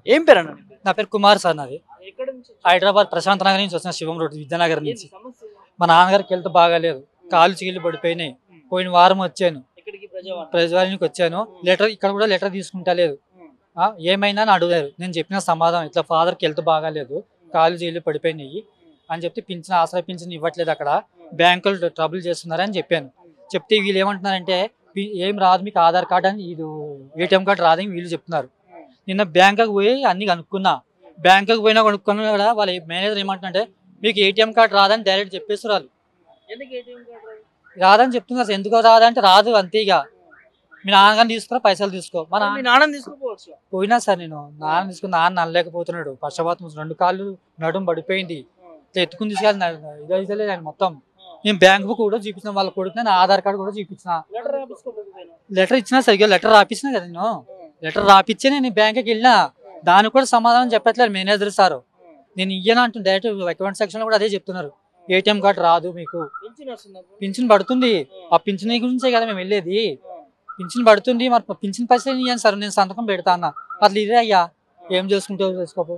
ఏం పేరు అన్న నీ పేరు? నా పేరు కుమార్ సార్ నాది ఎక్కడ నుంచి వచ్చావు? హైదరాబాద్ ప్రశాంత్ నగర్ నుంచి వచ్చిన శివం రోడ్ విద్యానగర్ ఏంది నుంచి సమస్య? మా నాన్నగారికి వెళ్తే బాగాలేదు కాళ్ళు చీళ్ళు పడిపోయినాయి పోయిన వారం వచ్చాను ఇక్కడికి ప్రజావాణి ప్రజవారికి వచ్చాను లెటర్ ఇక్కడ కూడా లెటర్ తీసుకుంటా లేదు ఆ, ఏమైనా అని అడుగుతారు నేను చెప్పిన సమాధానం ఇట్లా ఫాదర్కి వెళ్తే బాగాలేదు కాళ్ళు చీళ్ళు పడిపోయినాయి అని చెప్తే పింఛన్ ఆశ్రయ పింఛన్ ఇవ్వట్లేదు అక్కడ బ్యాంకులు ట్రబుల్ చేస్తున్నారని చెప్పాను చెప్తే వీళ్ళు ఏమంటున్నారంటే "పి- ఏం రాదు మీకు ఆధార్ కార్డ్ అని ఇది ఏటీఎం కార్డు రాదని వీళ్ళు చెప్తున్నారు నిన్న బ్యాంకుకి పోయి అన్ని కనుక్కున్నా బ్యాంకుకి పోయినా కొనుక్కున్నా కూడా వాళ్ళ మేనేజర్ ఏమంటున్నారంటే మీకు ఏటీఎం కార్డు రాదని డైరెక్ట్ చెప్పేస్తారు వాళ్ళు ఎందుకు ఏటీఎం కార్డు రాదు? రాదని చెప్తున్నారు ఎందుకు రాదంటే రాదు అంతే ఇక మీ నాన్నగారిని తీసుకురా పైసలు తీసుకో మా మీ నాన్న నాన్నని తీసుకోపోవచ్చు పోయినా సార్ నేను నాన్న తీసుకుని నాన్న నల్లలేకపోతున్నాడు పక్షపాతం రెండు కాళ్ళు నడుము పడిపోయింది ఇట్లా ఎత్తుకుని తీసుకెళ్ళి ఇదైతే ఆయన మొత్తం నేను బ్యాంక్ బుక్ కూడా చూపించిన వాళ్ళ కొడుకు నా ఆధార్ కార్డు కూడా చూపించిన లెటర్ రాపించుకోకపోయినా లెటర్ ఇచ్చినా సరిగ్గా లెటర్ రాపించిన కదా నేను లెటర్ రాపిచ్చే నేను బ్యాంక్కి వెళ్ళినా దానికి కూడా సమాధానం చెప్పట్లేదు మేనేజర్ సార్ నేను ఇయ్యను అంటుంది డైరెక్ట్ అకౌంట్ సెక్షన్ లో కూడా అదే చెప్తున్నారు ఏటీఎం కార్డు రాదు మీకు పింఛన్ వస్తుందా పింఛన్ పడుతుంది ఆ పింఛన్ గురించే కదా మేము వెళ్ళేది పింఛన్ పడుతుంది మరి పింఛన్ పైసలు ఇయ్యాను సార్ నేను సంతకం పెడతా అన్న అట్లా ఇదే అయ్యా ఏం చేసుకుంటావు చేసుకోపో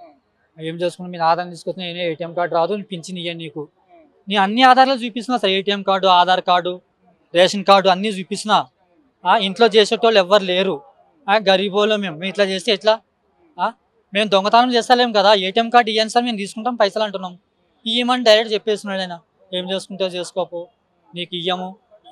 ఏం చేసుకుంటా మీ ఆధార్ తీసుకొచ్చిన నేనే ఏటీఎం కార్డు రాదు నీ పింఛన్ ఇయ్యాను నీకు నీ అన్ని ఆధారాలు చూపిస్తున్నా sir ATM card Aadhaar card ration card అన్నీ చూపిస్తున్నా ఆ, ఇంట్లో చేసేటోళ్ళు ఎవ్వరు లేరు ఆ, గరీబోలో మేము మేము ఇట్లా చేస్తే ఎట్లా ఆ, మేము దొంగతనం చేస్తలేం కదా ఏటీఎం కార్డు ఇయ్యాను సార్ మేము తీసుకుంటాం పైసలు అంటున్నాం ఇయ్యమని డైరెక్ట్ చెప్పేస్తున్నాడు ఆయన ఏం చేసుకుంటావు చేసుకోపో నీకు ఇయ్యము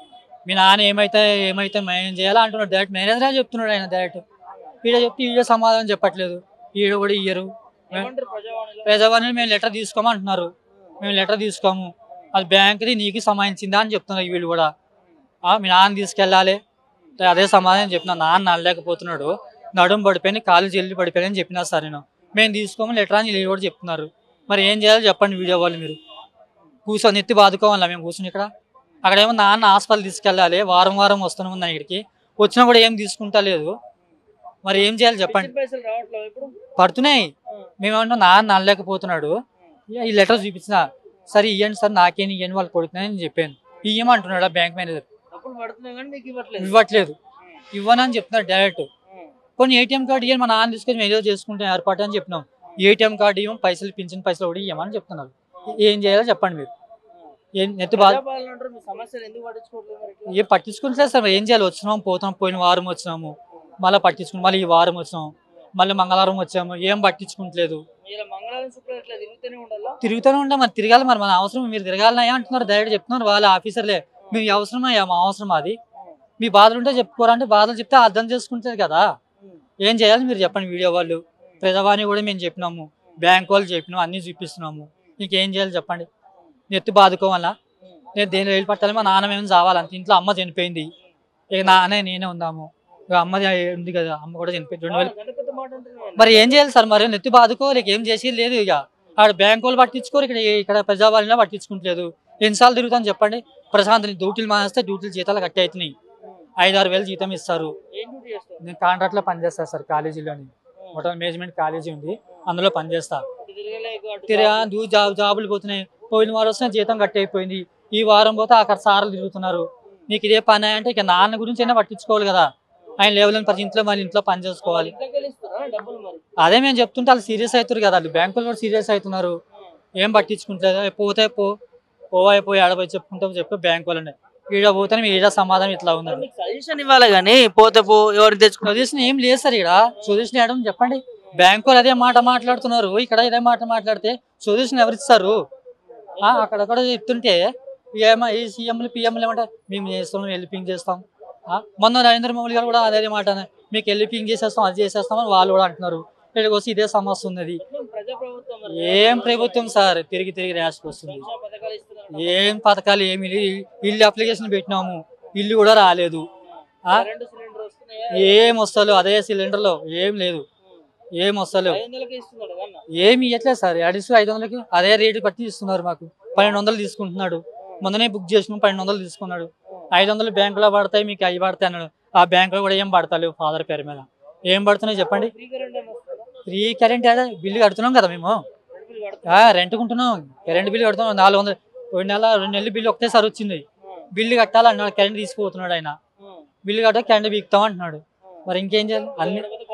మీ నాన్న ఏమైతే ఏమైతే మేము చేయాలా అంటున్నాడు డైరెక్ట్ మేనేజరే చెప్తున్నాడు ఆయన డైరెక్ట్ ఈడ చెప్తే ఈడ సమాధానం చెప్పట్లేదు ఈడ కూడా ఇయ్యరు ఏమంటారు ప్రజావాణిలో పేదవాడిని మేము లెటర్ తీసుకోమంటున్నారు మేము లెటర్ తీసుకోము అది బ్యాంక్ది నీకు సంబంధించిందా అని చెప్తున్నారు వీళ్ళు కూడా ఆ, మీ నాన్న తీసుకెళ్ళాలి అదే సమాధానం చెప్పిన నాన్న నల్లలేకపోతున్నాడు నడుము పడిపోయి కాలు చెల్లి పడిపోయి అని చెప్పినా సార్ నేను మేము తీసుకోము లెటర్ అని వీళ్ళు కూడా చెప్తున్నారు మరి ఏం చేయాలో చెప్పండి వీడియో వాళ్ళు మీరు కూర్చొని ఎత్తి బాదుకోవాలా మేము కూర్చొని ఇక్కడ అక్కడేమో నాన్న హాస్పిటల్ తీసుకెళ్ళాలి వారం వారం వస్తున్నాం నా ఇక్కడికి వచ్చినా కూడా ఏం తీసుకుంటా లేదు మరి ఏం చేయాలి చెప్పండి పింఛన్ పైసలు రావట్లేదు ఇప్పుడు పడుతున్నాయి మేమేమన్నా నాన్న నల్లలేకపోతున్నాడు ఇక ఈ లెటర్ చూపించిన సరే ఇవ్వండి సార్ నాకేం ఇవ్వండి వాళ్ళు కొడుతున్నాయని చెప్పాను ఇవ్వమంటున్నాడు ఆ బ్యాంక్ మేనేజర్ డబ్బులు పడుతున్నాయి కానీ మీకు ఇవ్వట్లేదు ఇవ్వట్లేదు ఇవ్వనని చెప్తున్నాడు డైరెక్ట్ కొన్ని ఏటీఎం కార్డు ఇవ్వని మా నాన్న తీసుకొని మేము ఏదో చేసుకుంటాం ఏర్పాటు అని చెప్పినాం ఏటీఎం కార్డు ఇవ్వం పైసలు పింఛన్ పైసలు కూడా ఇవ్వమని చెప్తున్నారు ఏం చేయాలో చెప్పండి మీరు ఏం నెత్తి బాధ ప్రజాపాలన అంటారు మీ సమస్యలు ఎందుకు పట్టించుకోవట్లేదు మరి ఇట్లా? ఏం పట్టించుకుంటలేదు సార్ మరి ఏం చేయాలి వచ్చినాం పోతాం పోయిన వారం వచ్చినాము మళ్ళీ పట్టించుకుని మళ్ళీ ఈ వారం వచ్చినాం మళ్ళీ మంగళవారం వచ్చాము ఏం పట్టించుకుంటలేదు మీరు మంగళవారం శుక్రవారం ఇట్లా తిరుగుతూనే ఉండాలా తిరుగుతూనే ఉంటాం మరి తిరగాలి మరి మన అవసరం మీరు తిరగాలనయ్యా అంటున్నారు డైరెక్ట్ చెప్తున్నారు వాళ్ళ ఆఫీసర్లే మీ అవసరం అయ్యా మా అవసరం అది మీ బాధలు ఉంటే చెప్పుకోరంటే బాధలు చెప్తే అర్థం చేసుకుంటారు కదా ఏం చేయాలి మీరు చెప్పండి వీడియో వాళ్ళు ప్రజావాణి కూడా మేము చెప్పినాము బ్యాంక్ వాళ్ళు చెప్పినాము అన్నీ చూపిస్తున్నాము ఇంకేం చేయాలి చెప్పండి నెత్తి బాదుకోవాలా నేను దేని రైలు పట్టాలి మా నాన్న మేము చావాలంత ఇంట్లో అమ్మ చనిపోయింది ఇక నాన్న నేనే ఉందాము ఇక అమ్మ ఉంది కదా అమ్మ కూడా చనిపోయింది రెండు వేలు గంట పెద్ద మాట అంటున్నావు మరి ఏం చేయాలి సార్ మరి నెత్తి బాదుకోవాలి ఏం చేసేది లేదు ఇక ఆడ బ్యాంక్ వాళ్ళు పట్టించుకోరు ఇక్కడ ఇక్కడ ప్రజావాళ్ళలో పట్టించుకుంటలేదు ఎన్నిసార్లు తిరుగుతాను చెప్పండి ప్రశాంత్ డ్యూటీలు మానేస్తే డ్యూటీలు జీతాలు కట్టి అవుతున్నాయి ఐదు ఆరు వేలు జీతం ఇస్తారు ఏం డ్యూటీ చేస్తావు నేను కాంట్రాక్ట్లో పనిచేస్తాను సార్ కాలేజీలోని హోటల్ మేనేజ్మెంట్ కాలేజీ ఉంది అందులో పనిచేస్తా ఇటు తిరగలేక అటు తిరిగా దూ జాబ్ జాబులు పోతున్నాయి పోయిన వారం వస్తున్న జీతం కట్టి అయిపోయింది ఈ వారం పోతే అక్కడ సార్లు తిరుగుతున్నారు నీకు ఇదే పని అంటే ఇక నాన్న గురించి అయినా పట్టించుకోవాలి కదా ఆయన లేవలేని ప్రతి ఇంట్లో మళ్ళీ ఇంట్లో పని చేసుకోవాలి ఇంట్లోకి వెళ్ళి ఇస్తారా డబ్బులు మరి అదే మేము చెప్తుంటే వాళ్ళు సీరియస్ అవుతారు కదా వాళ్ళు బ్యాంకులు కూడా సీరియస్ అవుతున్నారు ఏం పట్టించుకుంటలేదు "ఏ పోతే పో పోవా పోయి ఆడపోయి చెప్పుకుంటాం చెప్పి బ్యాంక్ వాళ్ళని ఈడ పోతే ఈడ సమాధానం ఇట్లా మరి ఉన్నది మీకు సజెషన్ ఇవ్వాలి కానీ పోతే పో ఎవరిని తెచ్చుకో సొల్యూషన్ ఏం లేదు సార్ ఇక్కడ సొల్యూషన్ ఏడం చెప్పండి బ్యాంక్ వాళ్ళు అదే మాట మాట్లాడుతున్నారు ఇక్కడ ఇదే మాట మాట్లాడితే సొల్యూషన్ ఎవరు ఇస్తారు ఆ, అక్కడక్కడ చెప్తుంటే ఏమో ఈ సీఎంలు పిఎంలు ఏమంటారు మేము చేస్తాం హెల్పింగ్ చేస్తాం ఆ, మొన్న నరేంద్ర మోడీ గారు కూడా అదే మాట అన్నారు. మీకు హెల్పింగ్ చేసేస్తాం అది చేసేస్తాం అని వాళ్ళు కూడా అంటున్నారు ఇక్కడికి వస్తే ఇదే సమస్య ఉన్నది ప్రజా ప్రభుత్వం మరి ఏం ప్రభుత్వం సార్ తిరిగి తిరిగి ర్యాష్కి వస్తుంది సంక్షేమ పథకాలు ఇస్తున్నారు ఏం పథకాలు ఏమి లేవు. ఇల్లు అప్లికేషన్ పెట్టినాము ఇల్లు కూడా రాలేదు ఆ? కరెంటు సిలిండర్ వస్తున్నాయా ఏం వస్తలేవు అదే సిలిండర్లో ఏం లేదు ఏం వస్తలేవు ఐదు వందలకే ఇస్తున్నాడు కదా అన్న. ఏమి ఇవ్వట్లేదు సార్ అడిసి ఐదు వందలకి అదే రేటు బట్టి ఇస్తున్నారు మాకు పన్నెండు వందలు తీసుకుంటున్నాడు మొన్ననే బుక్ చేసినాం పన్నెండు వందలు తీసుకున్నాడు ఐదు వందలు బ్యాంకులో పడతాయి మీకు అవి పడతాయి అన్నాడు ఆ బ్యాంకులో కూడా ఏం పడతలేవు ఫాదర్ పేరు మీద ఏం పడుతున్నాయి చెప్పండి ఫ్రీ కరెంట్ అని వస్తుందా? ఫ్రీ కరెంట్ ఏడా బిల్లు కడుతున్నాం కదా మేము కరెంట్ బిల్ కడతారా? ఆ, రెంట్కుంటున్నాం కరెంట్ బిల్లు కడుతున్నాం నాలుగు వందలు రెండు నెల రెండు నెలలు బిల్లు ఒకటేసారి వచ్చింది బిల్లు కట్టాలన్నాడు కరెంట్ తీసుకుపోతున్నాడు ఆయన ఆ, బిల్లు కట్ట కరెంట్ బిక్తాం అంటున్నాడు ఆ. మరి ఇంకేం చేయాలి అన్ని లేకపోతే కరెంట్ బిల్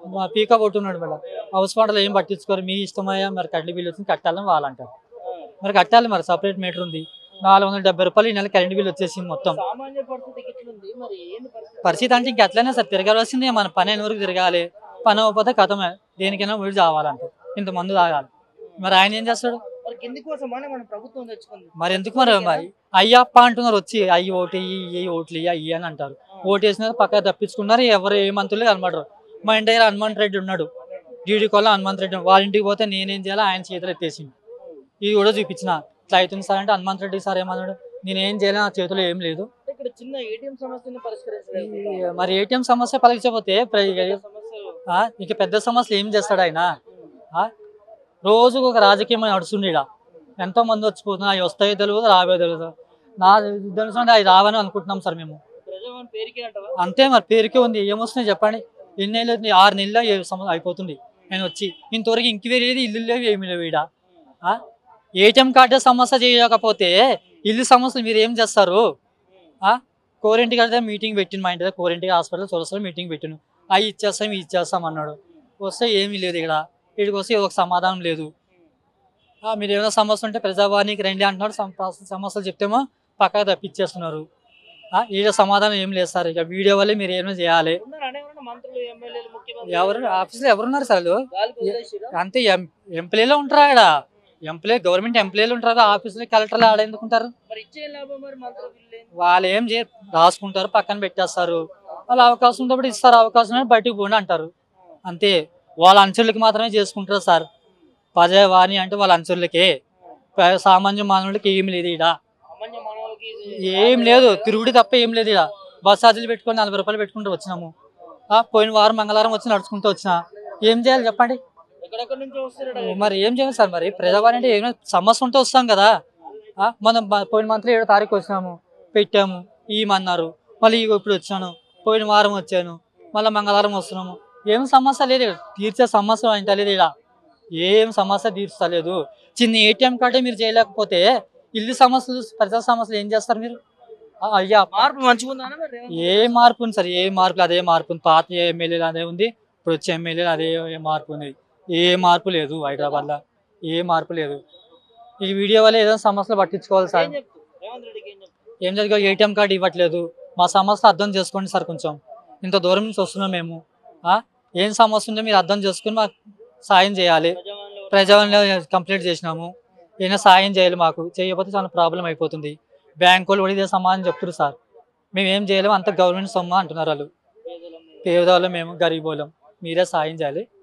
మా పీక కొట్టున్నాడు మేడం హౌస్ పంటలు ఏం పట్టించుకోరు మీ ఇష్టమయ్యా మరి కరెంట్ బిల్ వచ్చింది కట్టాలని వాళ్ళు అంటారు మరి కట్టాలి మరి సపరేట్ మీటర్ ఉంది నాలుగు వందల డెబ్బై రూపాయలు ఈ నెల కరెంట్ బిల్ వచ్చేసింది మొత్తం సామాన్య పరిస్థితి ఇట్లుంది మరి ఏంది పరిస్థితి పరిస్థితి అంటే ఇంక అట్లనే సార్ తిరగాల్సిందే మన పని అయిన వరకు తిరగాలి పని అవ్వకపోతే కథమే దేనికైనా వీడు చావాలంటే ఇంత మందు తాగాలి మరి ఆయన ఏం చేస్తాడు మరి కింది కోసమని మన ప్రభుత్వం తెచ్చుకుంది మరి ఎందుకు మరి మరి అయ్యప్ప అంటున్నారు వచ్చి అయ్యి ఓటు ఇయ్యి ఓట్లు ఇయ్యి అయ్యి అని అంటారు ఓటు వేసినారు పక్క తప్పించుకున్నారు ఎవరు ఏ మంత్రులు కనబడరు మా ఇంటి దగ్గర హనుమంత్ రెడ్డి ఉన్నాడు డీడీ కోళ్ళ హనుమంత్ రెడ్డి ఉన్నాడు. వాళ్ళ ఇంటికి పోతే నేనేం చేయాలో ఆయన చేతులు ఎత్తేసింది ఇది కూడా చూపించిన ఇట్లా అవుతుంది సార్ అంటే హనుమంత్ రెడ్డి సార్ ఏమన్నాడు నేనేం చేయాలి నా చేతిలో ఏం లేదు ఇక్కడ చిన్న ఏటీఎం సమస్యని పరిష్కరించలేదు ఈ- మరి ఏటీఎం సమస్య పలికించకపోతే ప్ర- సమస్యలు ఆ, ఇక పెద్ద సమస్యలు ఏం చేస్తాడు ఆయన ఆ? రోజుకు ఒక రాజకీయం నడుస్తుంది ఈడ ఎంతో మంది వచ్చిపోతున్నారు అవి వస్తాయో తెలియదు రావో తెలియదు నా తెలుసు అవి రావని అనుకుంటున్నాం సార్ మేము ప్రజావాణి పేరుకే అంటవా అంతే మరి పేరుకే ఉంది ఏమొస్తున్నాయి చెప్పండి ఎన్ని నెలలు అవుతుంది? ఆరు నెలలు ఏ సమ- అయిపోతుంది నేను వచ్చి ఇంతవరకు ఇంక్వైరీ లేదు ఇల్లు లేవు ఏమి లేవు ఈడ ఏటీఎం కార్డు సమస్య చేయకపోతే ఇల్లు సమస్యలు మీరు ఏం చేస్తారు కోరింటి కడితే మీటింగ్ పెట్టింది మా ఇంటి దగ్గర కోరింటి హాస్పిటల్ చూడసారి మీటింగ్ పెట్టిను అవి ఇచ్చేస్తాం ఇవి ఇచ్చేస్తాం అన్నాడు వస్తే ఏమీ లేదు ఇక్కడ ఇక్కడికి వస్తే ఒక సమాధానం లేదు ఆ, మీరు ఏమైనా సమస్య ఉంటే ప్రజావాణికి రండి అంటున్నారు సమ- సమస్యలు చెప్తేమో పక్కకు తప్పించేస్తున్నారు ఆ, ఈడ సమాధానం ఏం లేదు సార్ ఇక వీడియో వల్లే మీరు ఏమైనా చేయాలి ఉన్నారు అనేవారు మంత్రులు ఎమ్మెల్యేలు ముఖ్యమంత్రి ఎవరు ఆఫీస్లో ఎవరున్నారు సార్ వాళ్ళు గాలికి వదిలేసిరా? అంతే ఎం ఎంప్లాయీలో ఉంటారా ఇక్కడ ఎంప్లాయీ గవర్నమెంట్ ఎంప్లాయీలు ఉంటారు ఆఫీస్లో కలెక్టర్లు ఆడ ఎందుకు ఉంటారు మరి ఇచ్చే లాభం మరి మంత్రులు వీళ్ళేంది? వాళ్ళు ఏం చేయరు రాసుకుంటారు పక్కన పెట్టేస్తారు వాళ్ళు అవకాశం ఉన్నప్పుడు ఇస్తారు అవకాశం లేని బయటికి పోండి అంటారు అంతే వాళ్ళ అంచులకి మాత్రమే చేసుకుంటారు సార్ పదవాణి అంటే వాళ్ళ అంచులకే ప- సామాన్య మానవులకి ఏం లేదు ఈడ సామాన్య మానవులకి ఇది ఏం లేదు తిరుగుడు తప్ప ఏం లేదు ఈడ బస్ ఛార్జీలు పెట్టుకొని నలభై రూపాయలు పెట్టుకుంటూ వచ్చినాము ఆ, పోయిన వారం మంగళవారం వచ్చి నడుచుకుంటూ వచ్చిన ఏం చేయాలి చెప్పండి ఎక్కడెక్కడి నుంచి వస్తున్నాడు మరి ఏం చేయాలి సార్ మరి ప్రజావాణి అంటే ఏమైనా సమస్య ఉంటే వస్తాం కదా ఆ, మనం మ- పోయిన మంత్లీ ఏడో తారీఖు వచ్చినాము పెట్టాము ఇయ్యమన్నారు మళ్ళీ ఇగో ఇప్పుడు వచ్చాను పోయిన వారం వచ్చాను మళ్ళీ మంగళవారం వస్తున్నాము ఏం సమస్య లేదు ఈడ. తీర్చే సమస్య అంటే లేదు ఇక్కడ ఏం సమస్య తీర్చలేదు చిన్న ఏటీఎం కార్డే మీరు చేయలేకపోతే ఇల్లు సమస్యలు ప్రజా సమస్యలు ఏం చేస్తారు మీరు ఆ, అయ్యా మార్పు మంచిగా ఉందా మరి రేవంత్ ఏ మార్పు ఉంది సార్ ఏ మార్పు అదే మార్పు ఉంది పాత ఎమ్మెల్యేలు అదే ఉంది ఇప్పుడు వచ్చే ఎమ్మెల్యేలు అదే మార్పు ఉంది ఏ మార్పు లేదు హైదరాబాద్లో ఏ మార్పు లేదు ఈ వీడియో వల్ల ఏదో సమస్యలు పట్టించుకోవాలి సార్ ఏం చెప్తావు రేవంత్ రెడ్డికి ఏం చెప్తావు ఏం జరిగా ఏటీఎం కార్డు ఇవ్వట్లేదు మా సమస్య అర్థం చేసుకోండి సార్ కొంచెం ఇంత దూరం నుంచి వస్తున్నాం మేము ఆ? ఏం సమస్య ఉందో మీరు అర్థం చేసుకుని మాకు సాయం చేయాలి ప్రజావాణిలో ప్రజావాణిలో కంప్లీట్ చేసినాము ఏమైనా సాయం చేయాలి మాకు చేయకపోతే చాలా ప్రాబ్లం అయిపోతుంది బ్యాంక్ వాళ్ళు కూడా ఇదే సమాధానం చెప్తున్నారు సార్ మేము ఏం చేయలేము అంత గవర్నమెంట్ సొమ్ము అంటున్నారు వాళ్ళు పేదల మీద పేదవాళ్ళం మేము గరీబోళ్ళం మీరే సాయం చేయాలి